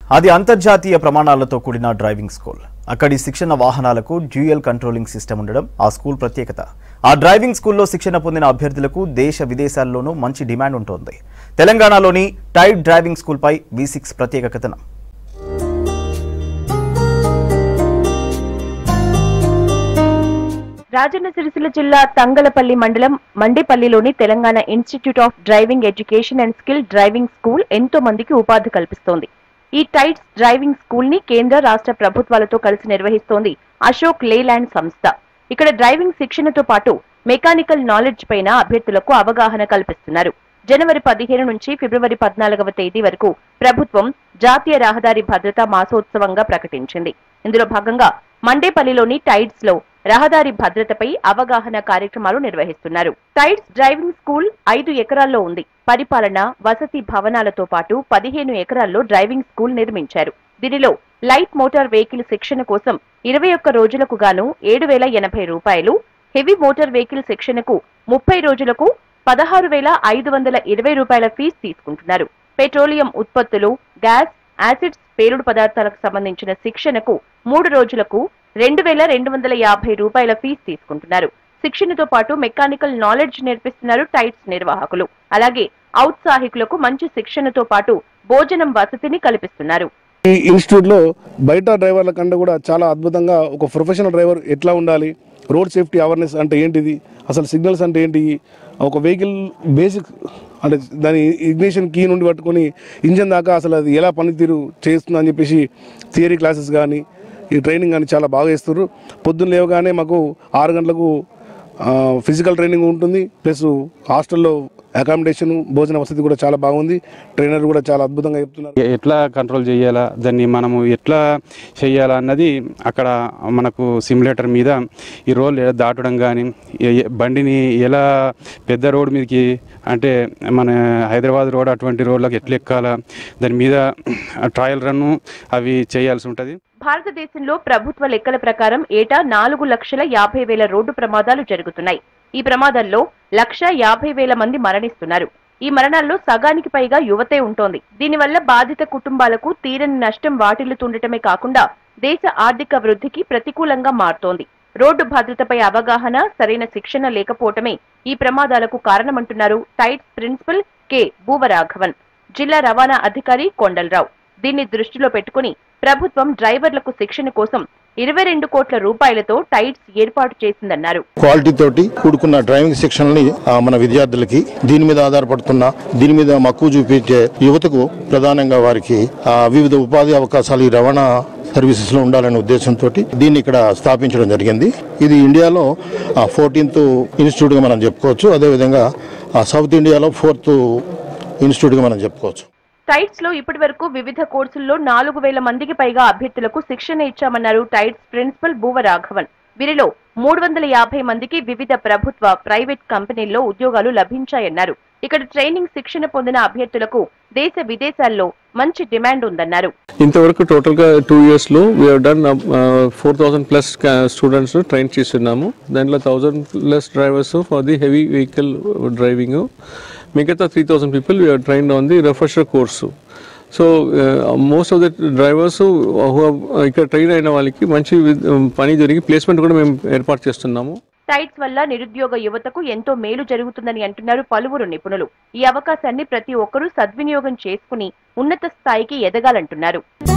అది అంతర్జాతీయ ప్రమాణాలతో కూడిన డ్రైవింగ్ స్కూల్ అక్కడి శిక్షణ వాహనాలకు డ్యూయల్ కంట్రోలింగ్ సిస్టమ్ ఉండడం ఆ స్కూల్ ప్రత్యేకత ఆ డ్రైవింగ్ స్కూల్లో శిక్షణ పొందిన అభ్యర్థులకు దేశ విదేశాల్లోనూ మంచి డిమాండ్ ఉంటుంది తెలంగాణలోని టైడ్ డ్రైవింగ్ స్కూల్పై వి సిక్స్ ప్రత్యేక కథనం రాజన్న సిరిసిల్ల జిల్లా తంగలపల్లి మండలం మండేపల్లిలోని Telangana institute of driving education and skill driving school ఎంతో మందికి ఉపాధి కల్పిస్తోంది ఈ టైట్స్ డ్రైవింగ్ స్కూల్ ని కేంద్ర రాష్ట్ర ప్రభుత్వాలతో కలిసి నిర్వహిస్తోంది అశోక్ లేలాండ్ సంస్థ ఇక్కడ డ్రైవింగ్ శిక్షణతో పాటు మెకానికల్ నాలెడ్జ్ పైన అభ్యర్థులకు అవగాహన కల్పిస్తున్నారు జనవరి పదిహేను నుంచి ఫిబ్రవరి పద్నాలుగవ తేదీ వరకు ప్రభుత్వం జాతీయ రహదారి భద్రతా మాసోత్సవంగా ప్రకటించింది ఇందులో భాగంగా మండేపల్లిలోని టైడ్స్ లో రహదారి భద్రతపై అవగాహన కార్యక్రమాలు నిర్వహిస్తున్నారు టైడ్స్ డ్రైవింగ్ స్కూల్ ఐదు ఎకరాల్లో ఉంది పరిపాలన వసతి భవనాలతో పాటు పదిహేను ఎకరాల్లో డ్రైవింగ్ స్కూల్ నిర్మించారు దీనిలో లైట్ మోటార్ వెహికల్ శిక్షణ కోసం ఇరవై ఒక్క రోజులకు గాను ఏడు వేల ఎనభై రూపాయలు హెవీ మోటార్ వెహికల్ శిక్షణకు ముప్పై రోజులకు పదహారు వేల ఐదు వందల ఇరవై రూపాయల ఫీజు తీసుకుంటున్నారు పెట్రోలియం ఉత్పత్తులు గ్యాస్ యాసిడ్స్ పేలుడు పదార్థాలకు సంబంధించిన శిక్షణకు మూడు రోజులకు రెండు వేల రెండు వందల యాభై రూపాయల ఫీజు తీసుకుంటున్నారు శిక్షణతో పాటు మెకానికల్ నాలెడ్జ్ నేర్పిస్తున్నారు టైట్స్ నిర్వాహకులు అలాగే ఔత్సాహికులకు మంచి శిక్షణతో పాటు భోజనం వసతిని కల్పిస్తున్నారు ఈ ఇన్స్టిట్యూట్లో బయట డ్రైవర్ల కంటే కూడా చాలా అద్భుతంగా ఒక ప్రొఫెషనల్ డ్రైవర్ ఎట్లా ఉండాలి రోడ్ సేఫ్టీ అవేర్నెస్ అంటే ఏంటిది అసలు సిగ్నల్స్ అంటే ఏంటి ఒక వెహికల్ బేసిక్ అంటే దాని ఇగ్నిషన్ కీ నుండి పట్టుకొని ఇంజన్ దాకా అసలు అది ఎలా పనితీరు చేస్తుంది అని చెప్పేసి థియరీ క్లాసెస్ కానీ ఈ ట్రైనింగ్ కానీ చాలా బాగా ఇస్తారు పొద్దున్న లేవగానే మాకు ఆరు గంటలకు ఫిజికల్ ట్రైనింగ్ ఉంటుంది ప్లస్ హాస్టల్లో అకామిడేషన్ భోజన వసతి కూడా చాలా బాగుంది ట్రైనర్ కూడా చాలా అద్భుతంగా చెప్తున్నారు ఎ- ఎట్లా కంట్రోల్ చేయాలా దాన్ని మనము ఎట్లా చేయాలా అన్నది అక్కడ మనకు సిమ్యులేటర్ మీద ఈ రోల్ ఎలా దాటడం కానీ బండిని ఎలా పెద్ద రోడ్ మీదకి అంటే మన హైదరాబాద్ రోడ్ అటువంటి రోడ్లకు ఎట్లా ఎక్కాలా దాని మీద ట్రయల్ రన్ అవి చేయాల్సి ఉంటుంది భారతదేశంలో ప్రభుత్వ లెక్కల ప్రకారం ఏటా నాలుగు లక్షల యాభై వేల రోడ్డు ప్రమాదాలు జరుగుతున్నాయి ఈ ప్రమాదాల్లో లక్ష యాభై వేల మంది మరణిస్తున్నారు ఈ మరణాల్లో సగానికి పైగా యువతే ఉంటోంది దీనివల్ల బాధిత కుటుంబాలకు తీరని నష్టం వాటిల్లుతుండటమే కాకుండా దేశ ఆర్థిక వృద్ధికి ప్రతికూలంగా మారుతోంది రోడ్డు భద్రతపై అవగాహన సరైన శిక్షణ లేకపోవటమే ఈ ప్రమాదాలకు కారణమంటున్నారు టైట్స్ ప్రిన్సిపల్ కె భూవరాఘవన్ జిల్లా రవాణా అధికారి కొండలరావు దీన్ని దృష్టిలో పెట్టుకుని ప్రభుత్వం డ్రైవర్లకు శిక్షణ కోసం ఇరవై రెండు కోట్ల రూపాయలతో టైట్స్ ఏర్పాటు చేసిందన్నారు క్వాలిటీ తోటి కూడుకున్న డ్రైవింగ్ శిక్షణని ఆ, మన విద్యార్థులకి దీని మీద ఆధారపడుతున్న దీని మీద మక్కువ చూపించే యువతకు ప్రధానంగా వారికి ఆ, వివిధ ఉపాధి అవకాశాలు ఈ రవాణా సర్వీసెస్ లో ఉండాలనే ఉద్దేశంతో దీన్ని ఇక్కడ స్థాపించడం జరిగింది ఇది ఇండియాలో ఫోర్టీన్త్ ఇన్స్టిట్యూట్ గా మనం చెప్పుకోవచ్చు అదేవిధంగా ఆ, సౌత్ ఇండియాలో ఫోర్త్ ఇన్స్టిట్యూట్ గా మనం చెప్పుకోవచ్చు టైట్స్ లో ఇప్పటి వరకు వివిధ కోర్సుల్లో నాలుగు వేల మందికి పైగా అభ్యర్థులకు శిక్షణ ఇచ్చామన్నారు టైట్స్ ప్రిన్సిపల్ భూవరాఘవన్ వీరిలో మూడు వందల యాభై మందికి వివిధ ప్రభుత్వ ప్రైవేట్ కంపెనీల్లో ఉద్యోగాలు లభించాయన్నారు ఇక్కడ ట్రైనింగ్ శిక్షణ పొందిన అభ్యర్థులకు దేశ విదేశాల్లో మంచి డిమాండ్ ఉందన్నారు ఇంతవరకు టోటల్గా టూ ఇయర్స్లో we done four thousand plus students train చేస్తున్నాము దాంట్లో thousand plus drivers for the heavy vehicle driving మిగతా three thousand people we are train on the refresher course so most of the drivers ఇక్కడ train అయిన వాళ్ళకి మంచి వి- పని జరిగి ప్లేస్మెంట్ కూడా మేము ఏర్పాటు చేస్తున్నాము టైట్స్ వల్ల నిరుద్యోగ యువతకు ఎంతో మేలు జరుగుతుందని అంటున్నారు పలువురు నిపుణులు ఈ అవకాశాన్ని ప్రతి ఒక్కరూ సద్వినియోగం చేసుకుని ఉన్నత స్థాయికి ఎదగాలంటున్నారు